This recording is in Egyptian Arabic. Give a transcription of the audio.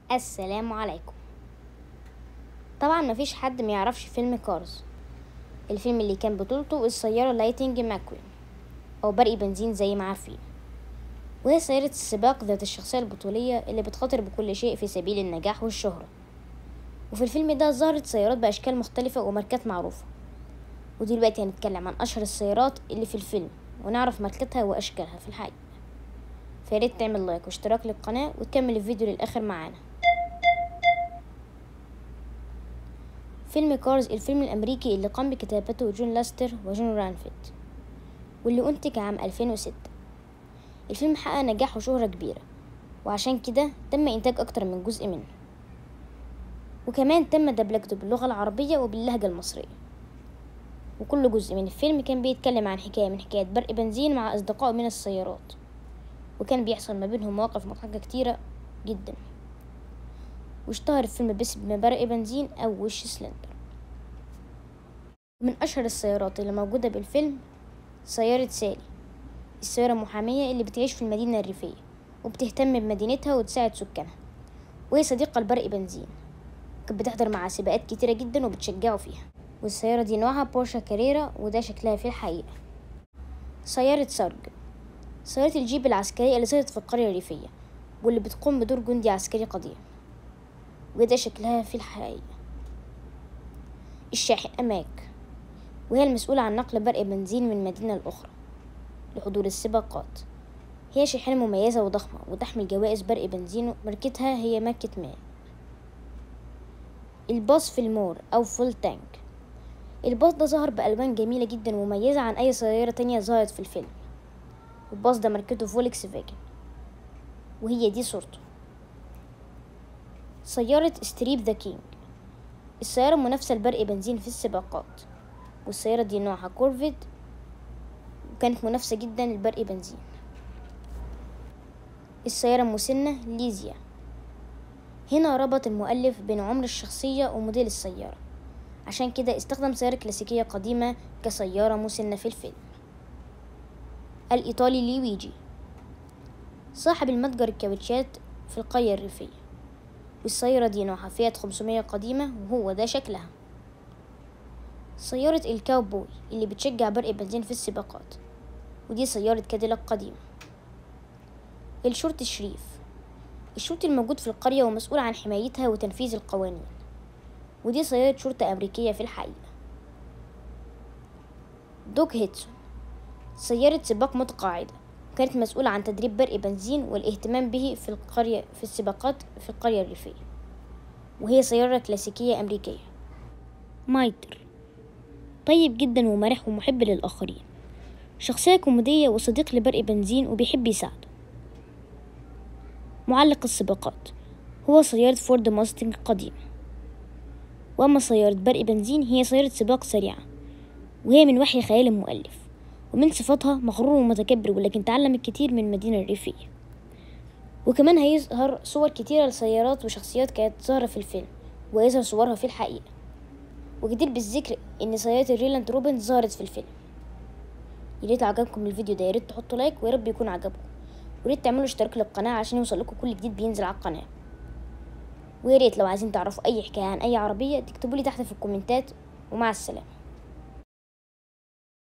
السلام عليكم طبعا مفيش حد ما يعرفش فيلم كارز الفيلم اللي كان بطولته السيارة لايتنج ماكوين أو برق بنزين زي ما عارفين وهي سيارة السباق ذات الشخصية البطولية اللي بتخاطر بكل شيء في سبيل النجاح والشهرة وفي الفيلم ده ظهرت سيارات بأشكال مختلفة وماركات معروفة ودلوقتي هنتكلم عن أشهر السيارات اللي في الفيلم ونعرف ماركتها وأشكالها في الحقيقة فياريت تعمل لايك واشتراك للقناة وتكمل الفيديو للآخر معانا فيلم كارز الفيلم الأمريكي اللي قام بكتابته جون لاستر وجون رانفيد واللي أنتج عام 2006 الفيلم حقق نجاح وشهرة كبيرة وعشان كده تم إنتاج أكتر من جزء منه وكمان تم دبلجته باللغة العربية وباللهجة المصرية وكل جزء من الفيلم كان بيتكلم عن حكاية من حكايات برق بنزين مع أصدقائه من السيارات وكان بيحصل ما بينهم مواقف مضحكة كتيرة جدا واشتهر الفيلم باسم برق بنزين أو وش سلندر من أشهر السيارات اللي موجودة بالفيلم سيارة سالي السيارة المحامية اللي بتعيش في المدينة الريفية وبتهتم بمدينتها وتساعد سكانها وهي صديقة لبرق بنزين كانت بتحضر معاه سباقات كتيرة جدا وبتشجعه فيها والسيارة دي نوعها بورشا كاريرا وده شكلها في الحقيقة سيارة سارج سيارة الجيب العسكرية اللي صارت في القرية الريفية واللي بتقوم بدور جندي عسكري قديم وده شكلها في الحقيقة الشاحن أماك وهي المسؤولة عن نقل برق بنزين من مدينة لأخرى لحضور السباقات هي شاحنة مميزة وضخمة وتحمل جوائز برق بنزين ماركتها هي ماركة ماء الباص في المور أو فول تانك الباص ده ظهر بألوان جميلة جدا ومميزة عن أي سيارة تانية ظهرت في الفيلم الباص ده ماركته فولكس فاجن وهي دي صورته سيارة ستريب ذا كينج السيارة منافسة لبرق بنزين في السباقات والسيارة دي نوعها كورفيد وكانت منافسة جدا لبرق بنزين السيارة المسنة ليزيا هنا ربط المؤلف بين عمر الشخصية وموديل السيارة عشان كده استخدم سيارة كلاسيكية قديمة كسيارة مسنة في الفيلم الإيطالي لويجي صاحب المتجر الكاوتشات في القرية الريفية والسيارة دي نوعها فيات 500 قديمة وهو ده شكلها سيارة الكاوبوي اللي بتشجع برق بنزين في السباقات ودي سيارة كاديلاك قديمة الشرطي الشريف الشرطي الموجود في القرية ومسؤول عن حمايتها وتنفيذ القوانين ودي سيارة شرطة أمريكية في الحقيقة دوج هيتسون سيارة سباق متقاعدة كانت مسؤولة عن تدريب برق بنزين والاهتمام به في القرية في السباقات في القرية الريفية وهي سيارة كلاسيكية أمريكية مايتر طيب جدا ومرح ومحب للآخرين شخصية كوميدية وصديق لبرق بنزين وبيحب يساعده معلق السباقات هو سيارة فورد ماستنج قديمة وأما سيارة برق بنزين هي سيارة سباق سريعة وهي من وحي خيال المؤلف ومن صفاتها مغرور ومتكبر ولكن تعلم الكثير من المدينة الريفية وكمان هيظهر صور كتيرة لسيارات وشخصيات كانت ظاهرة في الفيلم ويظهر صورها في الحقيقة وجدير بالذكر إن سيارة الريلاند روبن ظهرت في الفيلم ياريت عجبكم الفيديو ده ياريت تحطوا لايك ويا رب يكون عجبكم وريت تعملوا اشتراك للقناة عشان يوصلكوا كل جديد بينزل على القناة وياريت لو عايزين تعرفوا أي حكاية عن أي عربية تكتبولي تحت في الكومنتات ومع السلامة